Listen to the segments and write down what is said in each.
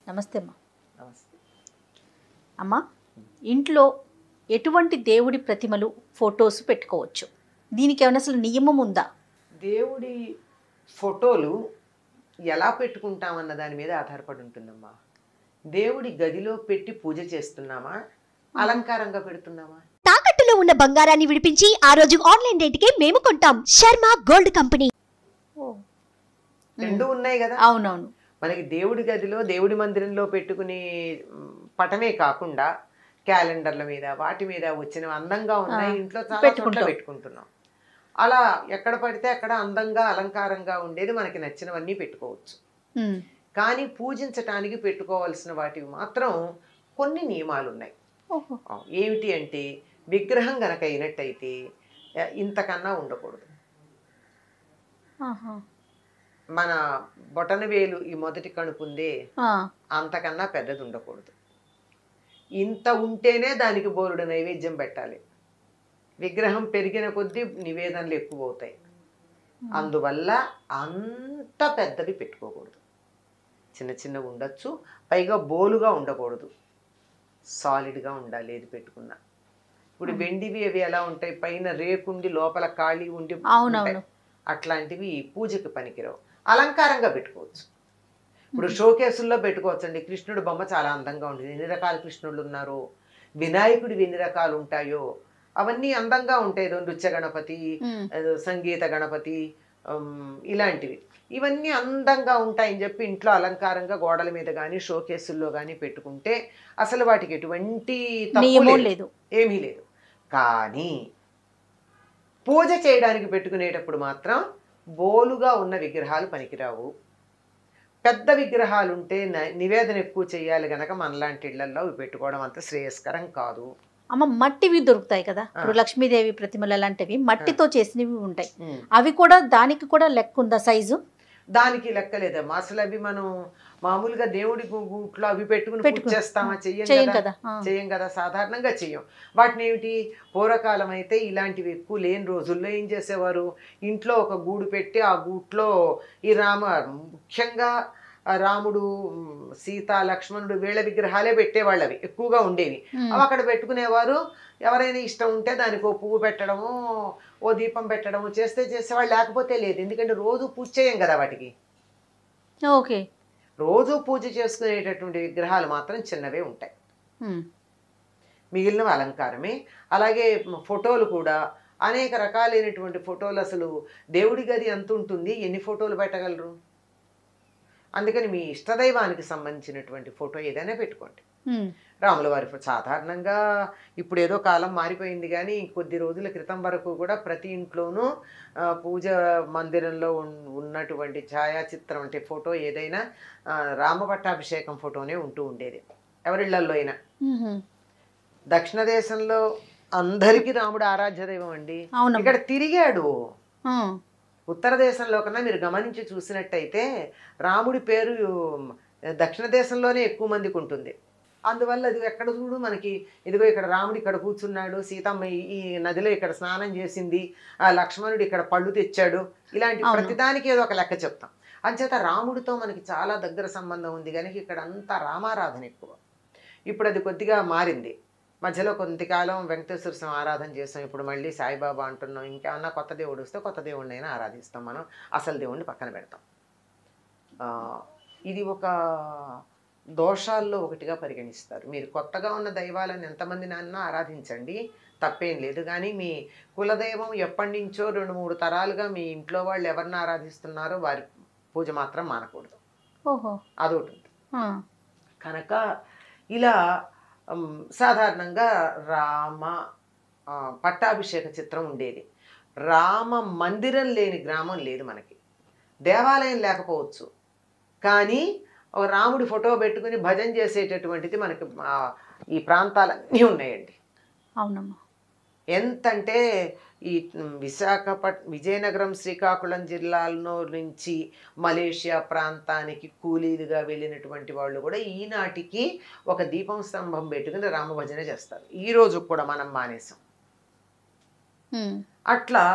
నమస్తే అమ్మా నమస్తే అమ్మా ఇంట్లో ఎటువంటి దేవుడి ప్రతిమలు ఫొటోస్ పెట్టుకోవచ్చు దీనికి ఏమైనా అసలు నియమం ఉందా దేవుడి ఫోటోలు ఎలా పెట్టుకుంటామన్న దాని మీద ఆధారపడి ఉంటుందమ్మా దేవుడి గదిలో పెట్టి పూజ చేస్తున్నామా అలంకారంగా పెడుతున్నామా తాకట్టులో ఉన్న బంగారాన్ని విడిపించి ఆ రోజు ఆన్లైన్ రేటుకే మేము కొంటాం శర్మ గోల్డ్ కంపెనీ రెండు ఉన్నాయి కదా అవునవును మనకి దేవుడి గదిలో దేవుడి మందిరంలో పెట్టుకునే మ్, పటమే కాకుండా క్యాలెండర్ల మీద వాటి మీద వచ్చిన అందంగా ఉన్నాయి ఆ, ఇంట్లో చాలా చోట్ల పెట్టుకుంటాం. పెట్టుకుంటున్నాం అలా ఎక్కడ పడితే అక్కడ అందంగా అలంకారంగా ఉండేది మనకి నచ్చినవన్నీ పెట్టుకోవచ్చు ఉమ్. కానీ పూజించటానికి పెట్టుకోవాల్సిన వాటివి మాత్రం కొన్ని నియమాలు ఉన్నాయి ఓహో ఆ, ఏమిటి అంటే విగ్రహం గనక అయినట్టయితే ఆ, ఇంతకన్నా ఉండకూడదు ఆహా. మన బొటనవేలు ఈ మొదటి కణుపు ఉందే ఆ. అంతకన్నా పెద్దది ఉండకూడదు ఇంత ఉంటేనే దానికి బోరుడు నైవేద్యం పెట్టాలి విగ్రహం పెరిగిన కొద్దీ నివేదనలు ఎక్కువ అవుతాయి అందువల్ల అంత పెద్దవి పెట్టుకోకూడదు చిన్న చిన్న ఉండొచ్చు పైగా బోలుగా ఉండకూడదు సాలిడ్గా ఉండాలి ఏది పెట్టుకున్నా ఇప్పుడు వెండివి అవి ఎలా ఉంటాయి పైన రేకుండి లోపల ఖాళీ ఉండి అవునవును. ఉంటాయి. అట్లాంటివి పూజకి పనికిరావు అలంకారంగా పెట్టుకోవచ్చు ఇప్పుడు షోకేసుల్లో పెట్టుకోవచ్చండి కృష్ణుడు బొమ్మ చాలా అందంగా ఉంటుంది ఎన్ని రకాల కృష్ణుడు ఉన్నారు వినాయకుడివి ఎన్ని రకాలు ఉంటాయో అవన్నీ అందంగా ఉంటాయి ఏదో నృత్య గణపతి ఉమ్. ఏదో సంగీత గణపతి ఉమ్, ఇలాంటివి ఇవన్నీ అందంగా ఉంటాయని చెప్పి ఇంట్లో అలంకారంగా గోడల మీద కానీ షోకేసుల్లో కానీ పెట్టుకుంటే అసలు వాటికి ఎటువంటి తప్పు నియమం లేదు. లేదు ఏమీ లేదు కానీ పూజ చేయడానికి పెట్టుకునేటప్పుడు మాత్రం బోలుగా ఉన్న విగ్రహాలు పనికిరావు పెద్ద విగ్రహాలు ఉంటే న- నివేదన ఎక్కువ చేయాలి గనక మనలాంటి ఇళ్లలో అవి పెట్టుకోవడం అంత శ్రేయస్కరం కాదు అమ్మ మట్టివి దొరుకుతాయి కదా ఇప్పుడు లక్ష్మీదేవి ప్రతిమలు అలాంటివి మట్టితో చేసినవి ఉంటాయి అవి కూడా దానికి కూడా లెక్క ఉందా సైజు దానికి లెక్కలేదమ్మా అసలు అవి మనం మామూలుగా దేవుడి గు- గూట్లో అవి పెట్టుకుని పూజ పెట్టుకుని- చేస్తామా చెయ్యం చేయం కదా కదా ఆ. చెయ్యం కదా సాధారణంగా చెయ్యం వాటిని ఏమిటి పూర్వకాలం అయితే ఇలాంటివి ఎక్కువ లేని రోజుల్లో ఏం చేసేవారు ఇంట్లో ఒక గూడు పెట్టి ఆ గూట్లో ఈ రామ ముఖ్యంగా ఆ రాముడు ఉమ్, సీత లక్ష్మణుడు వీళ్ళ విగ్రహాలే పెట్టేవాళ్ళు అవి ఎక్కువగా ఉండేవి ఉమ్. అవి అక్కడ పెట్టుకునేవారు ఎవరైనా ఇష్టం ఉంటే దానికి ఓ పువ్వు పెట్టడము ఓ దీపం పెట్టడము చేస్తే చేసేవాళ్ళు లేకపోతే లేదు ఎందుకంటే రోజు పూజ చేయం కదా వాటికి ఓకే రోజు పూజ చేసుకునేటటువంటి విగ్రహాలు మాత్రం చిన్నవే ఉంటాయి ఉమ్. మిగిలినవి అలంకారమే అలాగే ఫోటోలు కూడా అనేక రకాలైనటువంటి ఫోటోలు అసలు దేవుడి గది ఎంత ఉంటుంది ఎన్ని ఫోటోలు పెట్టగలరు అందుకని మీ ఇష్టదైవానికి సంబంధించినటువంటి ఫోటో ఏదైనా పెట్టుకోండి ఉమ్. రాముల వారి ఫో- సాధారణంగా ఇప్పుడు ఏదో కాలం మారిపోయింది కానీ కొద్ది రోజుల క్రితం వరకు కూడా ప్రతి ఇంట్లోనూ ఆ, పూజ మందిరంలో ఉన్- ఉన్నటువంటి ఛాయాచిత్రం అంటే ఫోటో ఏదైనా ఆ, రామ పట్టాభిషేకం ఫోటోనే ఉంటూ ఉండేది ఎవరిళ్లల్లో అయినా ఉహుం. దక్షిణ దేశంలో అందరికీ రాముడు ఆరాధ్య దైవం అండి అవునమ్మా. ఇక్కడ తిరిగాడు ఉమ్. ఉత్తర దేశంలో కన్నా మీరు గమనించి చూసినట్టయితే రాముడి పేరు దక్షిణ దేశంలోనే ఎక్కువ మందికి ఉంటుంది అందువల్ల అది ఎక్కడ చూడు మనకి ఇదిగో ఇక్కడ రాముడు ఇక్కడ కూర్చున్నాడు సీతమ్మ ఈ- ఈ నదిలో ఇక్కడ స్నానం చేసింది ఆ లక్ష్మణుడు ఇక్కడ పళ్ళు తెచ్చాడు ఇలాంటి అవును. ప్రతిదానికి ఏదో ఒక లెక్క చెప్తాం అంచేత రాముడితో మనకి చాలా దగ్గర సంబంధం ఉంది కనుక ఇక్కడ అంతా రామారాధన ఎక్కువ ఇప్పుడు అది కొద్దిగా మారింది మధ్యలో కొంతకాలం వెంకటేశ్వర స్వామి ఆరాధన చేస్తాం ఇప్పుడు మళ్ళీ సాయిబాబా అంటున్నాం ఇంకేమన్నా కొత్త దేవుడు వస్తే కొత్త దేవుడిని అయినా ఆరాధిస్తాం మనం అసలు దేవుడిని పక్కన పెడతాం ఆ, ఇది ఒక దోషాల్లో ఒకటిగా పరిగణిస్తారు మీరు కొత్తగా ఉన్న దైవాలను ఎంతమంది నాన్న ఆరాధించండి తప్పేం లేదు కానీ మీ కులదైవం ఎప్పటి నుంచో రెండు మూడు తరాలుగా మీ ఇంట్లో వాళ్ళు ఎవరిని ఆరాధిస్తున్నారో వారి పూజ మాత్రం మానకూడదు ఓహో అదొకటి ఉంది. ఆ. కనుక ఇలా ఉమ్, సాధారణంగా రామ ఆ, పట్టాభిషేక చిత్రం ఉండేది రామ మందిరం లేని గ్రామం లేదు మనకి దేవాలయం లేకపోవచ్చు కానీ ఒక రాముడి ఫోటో పెట్టుకుని భజన చేసేటటువంటిది మనకి ఆ, ఈ ప్రాంతాలన్నీ ఉన్నాయండి అవునమ్మా ఎంతంటే ఈ విశాఖపట్ విజయనగరం శ్రీకాకుళం జిల్లాలో నుంచి మలేషియా ప్రాంతానికి కూలీలుగా వెళ్ళినటువంటి వాళ్ళు కూడా ఈనాటికి ఒక దీపం స్తంభం పెట్టుకుని రామభజన చేస్తారు ఈ రోజు కూడా మనం మానేసాం ఉమ్. అట్లా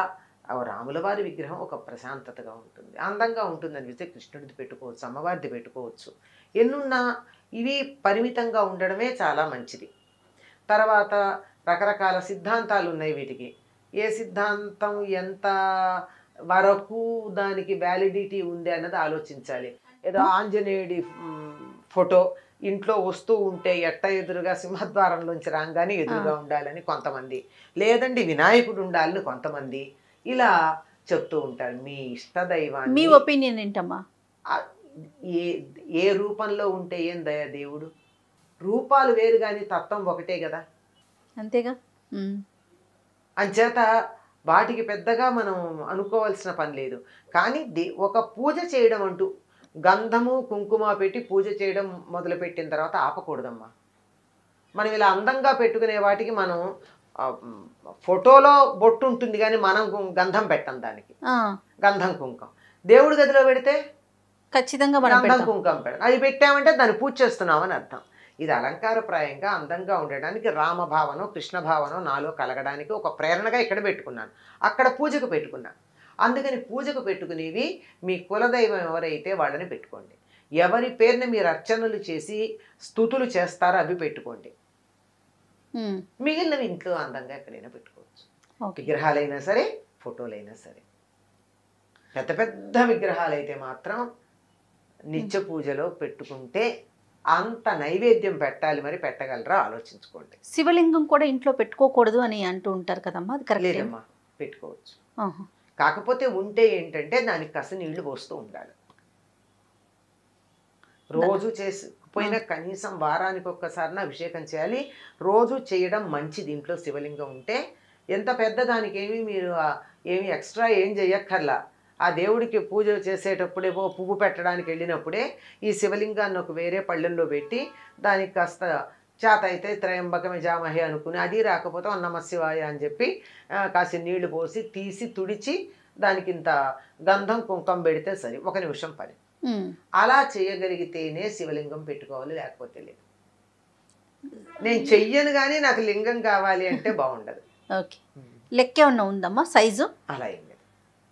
ఆ రాముల వారి విగ్రహం ఒక ప్రశాంతతగా ఉంటుంది అందంగా ఉంటుంది అనిపిస్తే కృష్ణుడిది పెట్టుకోవచ్చు అమ్మవారిది పెట్టుకోవచ్చు ఎన్నున్నా ఇవి పరిమితంగా ఉండడమే చాలా మంచిది తర్వాత రకరకాల సిద్ధాంతాలు ఉన్నాయి వీటికి ఏ సిద్ధాంతం ఎంత వరకు దానికి వ్యాలిడిటీ ఉంది అన్నది ఆలోచించాలి ఏదో ఆంజనేయుడి మ్, ఫోటో ఇంట్లో వస్తూ ఉంటే ఎట్ట ఎదురుగా సింహద్వారంలోంచి రాగానే ఎదురుగా ఉండాలని కొంతమంది లేదండి వినాయకుడు ఉండాలని కొంతమంది ఇలా చెప్తూ ఉంటారు మీ మీ ఇష్టదైవాన్ని ఒపీనియన్ ఏంటమ్మా ఆ ఏ ఏ రూపంలో ఉంటే ఏం దయ దేవుడు రూపాలు వేరు కానీ తత్వం ఒకటే కదా అంతేగా ఉమ్. అంచేత వాటికి పెద్దగా మనం అనుకోవాల్సిన పని లేదు కానీ దే ఒక పూజ చేయడం అంటూ గంధము కుంకుమ పెట్టి పూజ చేయడం మొదలుపెట్టిన తర్వాత ఆపకూడదమ్మా మనం ఇలా అందంగా పెట్టుకునే వాటికి మనం ఆ, మ్, ఫోటోలో బొట్టు ఉంటుంది కానీ మనం గు- గంధం పెట్టం దానికి ఆ, గంధం కుంకం దేవుడి గదిలో పెడితే ఖచ్చితంగా మనం గంధం పెడతాం కుంకం పెడతాం అది పెట్టామంటే దాన్ని పూజ చేస్తున్నామని అర్థం ఇది అలంకారప్రాయంగా అందంగా ఉండడానికి రామభావనం కృష్ణ భావనం నాలో కలగడానికి ఒక ప్రేరణగా ఇక్కడ పెట్టుకున్నాను అక్కడ పూజకు పెట్టుకున్నాను అందుకని పూజకు పెట్టుకునేవి మీ కులదైవం ఎవరైతే వాళ్ళని పెట్టుకోండి ఎవరి పేరున మీరు అర్చనలు చేసి స్థుతులు చేస్తారో అవి పెట్టుకోండి ఉమ్. మిగిలినవి ఇంట్లో అందంగా ఎక్కడైనా పెట్టుకోవచ్చు ఓకే విగ్రహాలైనా సరే ఫోటోలైనా సరే పెద్ద పెద్ద విగ్రహాలు అయితే మాత్రం నిత్య పూజలో పెట్టుకుంటే అంత నైవేద్యం పెట్టాలి మరి పెట్టగలరా ఆలోచించుకోండి శివలింగం కూడా ఇంట్లో పెట్టుకోకూడదు అని అంటూ ఉంటారు కదమ్మా అది కరెక్ట్ లేదమ్మా పెట్టుకోవచ్చు కాకపోతే ఉంటే ఏంటంటే దానికి కస నీళ్లు పోస్తూ ఉండాలి రోజు చేసి పోయిన కనీసం వారానికి ఒక్కసారి అభిషేకం చేయాలి రోజు చేయడం మంచిది ఇంట్లో శివలింగం ఉంటే ఎంత పెద్ద దానికి ఏమి మీరు ఆ, ఏమి ఎక్స్ట్రా ఏం చేయక్కర్లా ఆ దేవుడికి పూజ చేసేటప్పుడే ఓ పువ్వు పెట్టడానికి వెళ్ళినప్పుడే ఈ శివలింగాన్ని ఒక వేరే పళ్ళెంలో పెట్టి దానికి కాస్త చేత అయితే త్రయంబకమే జామహే అనుకుని అది రాకపోతే "ఓ నమ శివాయ అని చెప్పి ఆ, కాసి నీళ్లు పోసి తీసి తుడిచి దానికి ఇంత గంధం కుంకం పెడితే సరి ఒక నిమిషం పని అలా చేయగలిగితేనే శివలింగం పెట్టుకోవాలి లేకపోతే లేదు నేను చెయ్యను కానీ నాకు లింగం కావాలి అంటే బాగుండదు ఓకే లెక్క ఏమన్నా ఉందమ్మా సైజు అలా ఏం లేదు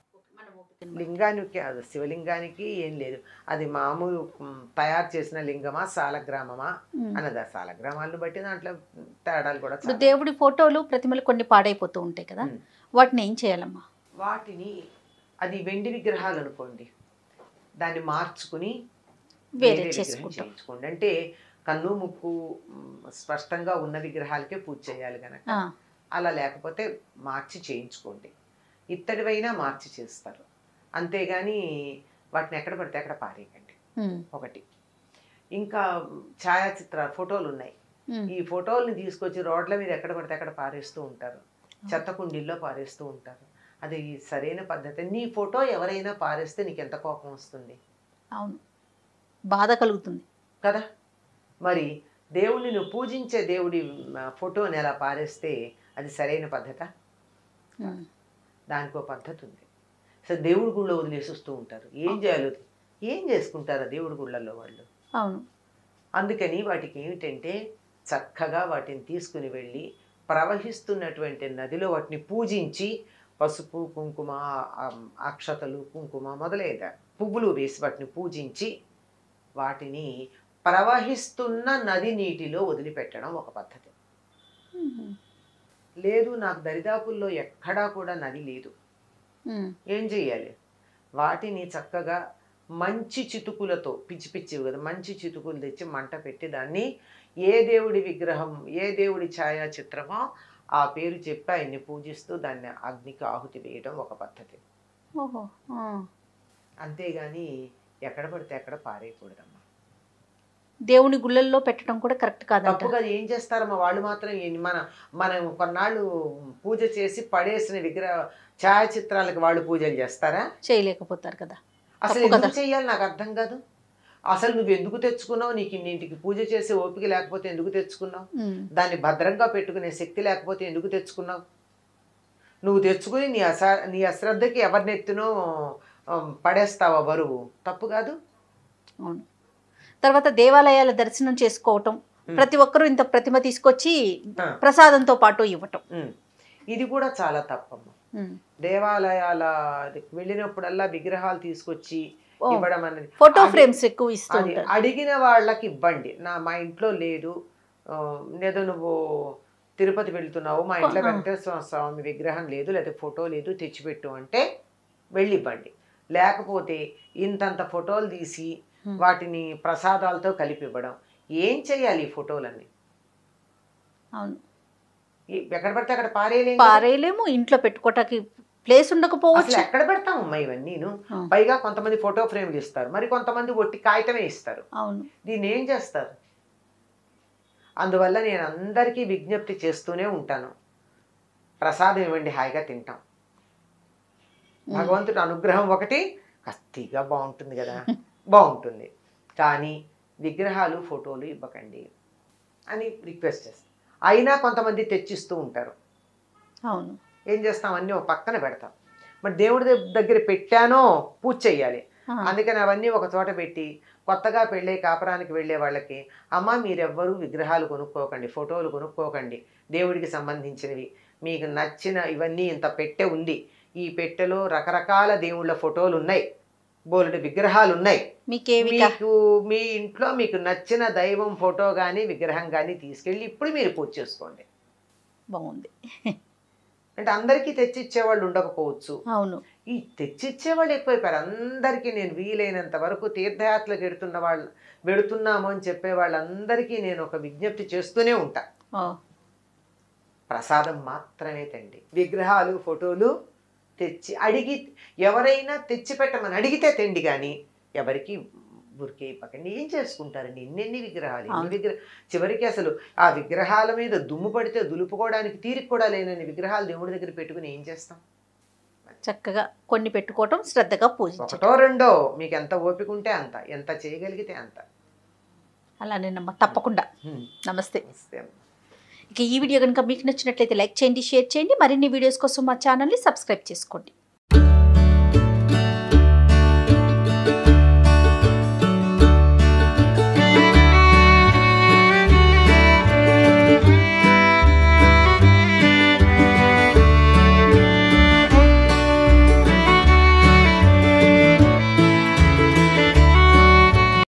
లింగానికి అది శివలింగానికి ఏం లేదు అది మామూలు మ్, తయారు చేసిన లింగమా సాలగ్రామమా ఉమ్. అన్నది ఆ సాలగ్రామాలను బట్టి దాంట్లో తేడాలు కూడా ఇప్పుడు చాలా. దేవుడి ఫోటోలు ప్రతిమలు కొన్ని పాడైపోతూ ఉంటాయి కదా ఉమ్. వాటిని ఏం చేయాలమ్మా వాటిని అది వెండి విగ్రహాలు అనుకోండి దాన్ని మార్చుకుని వేరే విగ్రహం చేసుకుంటాం చేయించుకోండి అంటే కన్ను ముక్కు మ్, స్పష్టంగా ఉన్న విగ్రహాలకే పూజ చేయాలి కనుక ఆ, అలా లేకపోతే మార్చి చేయించుకోండి ఇత్తడివైనా మార్చి చేస్తారు అంతేగాని వాటిని ఎక్కడ పడితే అక్కడ పారేయకండి ఉమ్, ఒకటి ఇంకా ఛాయాచిత్ర ఫోటోలు ఉన్నాయి ఉమ్, ఈ ఫోటోల్ని తీసుకొచ్చి రోడ్ల మీద ఎక్కడ పడితే అక్కడ పారేస్తూ ఉంటారు చెత్త కుండీల్లో పారేస్తూ ఉంటారు అది సరైన పద్ధతి నీ ఫోటో ఎవరైనా పారేస్తే నీకు ఎంత కోపం వస్తుంది అవును బాధ కలుగుతుంది కదా మరి దేవుడిని నువ్వు పూజించే దేవుడి మ, ఫోటోని ఎలా పారేస్తే అది సరైన పద్ధత ఉమ్, దానికి ఒక పద్ధతి ఉంది సో దేవుడి గుళ్ళో వదిలేసి వస్తూ ఉంటారు ఏం చేయాలి ఏం చేసుకుంటారు ఆ దేవుడి గుళ్ళల్లో వాళ్ళు అవును అందుకని వాటికి ఏమిటంటే చక్కగా వాటిని తీసుకుని వెళ్ళి ప్రవహిస్తున్నటువంటి నదిలో వాటిని పూజించి పసుపు కుంకుమ ఆ, అక్షతలు కుంకుమ మొదలైన పువ్వులు వేసి వాటిని పూజించి వాటిని ప్రవహిస్తున్న నది నీటిలో వదిలిపెట్టడం ఒక పద్ధతి ఉమ్, లేదు నాకు దరిదాపుల్లో ఎక్కడా కూడా నది లేదు ఉమ్, ఏం చేయాలి వాటిని చక్కగా మంచి చితుకులతో పిచ్చి పిచ్చివి కదా మంచి చితుకులు తెచ్చి మంట పెట్టి దాన్ని ఏ దేవుడి విగ్రహం ఏ దేవుడి ఛాయాచిత్రమో ఆ పేరు చెప్పి ఆయన్ని పూజిస్తూ దాన్ని అగ్నికి ఆహుతి వేయడం ఒక పద్ధతి ఓహో ఆ. అంతేగాని ఎక్కడ పడితే అక్కడ పారేయకూడదమ్మా దేవుని గుళ్ళల్లో పెట్టడం కూడా కరెక్ట్ కాదంట తప్పుగా ఏం చేస్తారమ్మా వాళ్ళు మాత్రం ఏ- మన మనం కొన్నాళ్ళు పూజ చేసి పడేసిన విగ్రహ ఛాయాచిత్రాలకు వాళ్ళు పూజలు చేస్తారా చేయలేకపోతారు కదా అసలు తప్పు ఎందుకు కదా. చెయ్యాలి నాకు అర్థం కాదు అసలు నువ్వు ఎందుకు తెచ్చుకున్నావు నీకు ఇన్నింటికి పూజ చేసే ఓపిక లేకపోతే ఎందుకు తెచ్చుకున్నావు ఉమ్, దాన్ని భద్రంగా పెట్టుకునే శక్తి లేకపోతే ఎందుకు తెచ్చుకున్నావు నువ్వు తెచ్చుకుని నీ అస నీ అశ్రద్ధకి ఎవరినెత్తునో ఆమ్, పడేస్తావా బరువు తప్పు కాదు అవును తర్వాత దేవాలయాల దర్శనం చేసుకోవటం ఉమ్. ప్రతి ఒక్కరూ ఇంత ప్రతిమ తీసుకొచ్చి ఆ. ప్రసాదంతో పాటు ఇవ్వటం ఉమ్. ఇది కూడా చాలా తప్పమ్మా ఉమ్. దేవాలయాల వెళ్ళినప్పుడల్లా విగ్రహాలు తీసుకొచ్చి ఓ, ఇవ్వడం అనేది ఫోటో అది- ఫ్రేమ్స్ ఎక్కువ ఇస్తూ అది ఉంటారు అడిగిన వాళ్ళకి ఇవ్వండి నా మా ఇంట్లో లేదు ఆ, ఏదో నువ్వు తిరుపతి వెళ్తున్నావు మా ఇంట్లో ఆ. వెంకటేశ్వర స్వామి విగ్రహం లేదు లేదా ఫోటో లేదు తెచ్చిపెట్టు అంటే వెళ్ళి ఇవ్వండి లేకపోతే ఇంతంత ఫోటోలు తీసి Hmm. వాటిని ప్రసాదాలతో కలిపి ఇవ్వడం ఏం చేయాలి ఈ ఫోటోలన్నీ అవును ఈ- ఎక్కడ పడితే అక్కడ పారేయలేం కదా. పారేయలేము ఇంట్లో పెట్టుకోవటానికి ప్లేస్ ఉండకపోవచ్చు అసలు ఎక్కడ పెడతామమ్మా ఇవన్నీను ఆ. పైగా కొంతమంది ఫోటో ఫ్రేమ్లు ఇస్తారు మరి కొంతమంది ఒట్టి కాగితమే ఇస్తారు అవును దీన్ని ఏం చేస్తారు అందువల్ల నేను అందరికీ విజ్ఞప్తి చేస్తూనే ఉంటాను ప్రసాదం ఇవ్వండి హాయిగా తింటాం భగవంతుడి అనుగ్రహం ఒకటి కత్తిగా బాగుంటుంది కదా బాగుంటుంది కానీ విగ్రహాలు ఫోటోలు ఇవ్వకండి అని రిక్వెస్ట్ చేస్తాం అయినా కొంతమంది తెచ్చిస్తూ ఉంటారు అవును ఏం చేస్తాం అన్నీ ఒక పక్కన పెడతాం మరి దేవుడి దగ్- దగ్గర పెట్టానో పూజ చెయ్యాలి ఆ, అందుకని అవన్నీ ఒక చోట పెట్టి కొత్తగా పెళ్ళే కాపురానికి వెళ్ళే వాళ్ళకి అమ్మ మీరెవ్వరూ విగ్రహాలు కొనుక్కోకండి ఫోటోలు కొనుక్కోకండి దేవుడికి సంబంధించినవి మీకు నచ్చిన ఇవన్నీ ఇంత పెట్టె ఉంది ఈ పెట్టెలో రకరకాల దేవుళ్ళ ఫోటోలు ఉన్నాయి బోలుడు విగ్రహాలు ఉన్నాయి మీకేవి కా- మీకు మీ ఇంట్లో మీకు నచ్చిన దైవం ఫోటో కానీ విగ్రహం కానీ తీసుకెళ్ళి ఇప్పుడు మీరు పూజ చేసుకోండి బాగుంది అంటే అందరికీ తెచ్చిచ్చేవాళ్ళు ఉండకపోవచ్చు అవును ఈ తెచ్చిచ్చేవాళ్ళు ఎక్కువైపోయారు అందరికీ నేను వీలైనంత వరకు తీర్థయాత్రలకు ఎడుతున్న వాళ్ళు వెడుతున్నాము అని చెప్పే వాళ్ళందరికీ నేను ఒక విజ్ఞప్తి చేస్తూనే ఉంటా ఓ, ప్రసాదం మాత్రమే తండి విగ్రహాలు ఫోటోలు తెచ్చి అడిగి ఎవరైనా తెచ్చి పెట్టమని అడిగితే తెండి కానీ ఎవరికి ఊరికే ఇవ్వకండి ఏం చేసుకుంటారండి ఎన్నెన్ని విగ్రహాలు ఎన్ని అవును. విగ్రహ చివరికి అసలు ఆ విగ్రహాల మీద దుమ్ము పడితే దులుపుకోవడానికి తీరిక కూడా లేనని విగ్రహాలు దేవుడి దగ్గర పెట్టుకుని ఏం చేస్తాం చక్కగా కొన్ని పెట్టుకోవటం శ్రద్ధగా పూజించటం ఒకటో రెండో మీకు ఎంత ఓపిక ఉంటే అంత ఎంత చేయగలిగితే అంత అలానేనమ్మా తప్పకుండా హ్మ్. నమస్తే నమస్తే అమ్మ. ఇక ఈ వీడియో కనుక మీకు నచ్చినట్లయితే లైక్ చేయండి షేర్ చేయండి మరిన్ని వీడియోస్ కోసం మా ఛానల్ని సబ్స్క్రైబ్ చేసుకోండి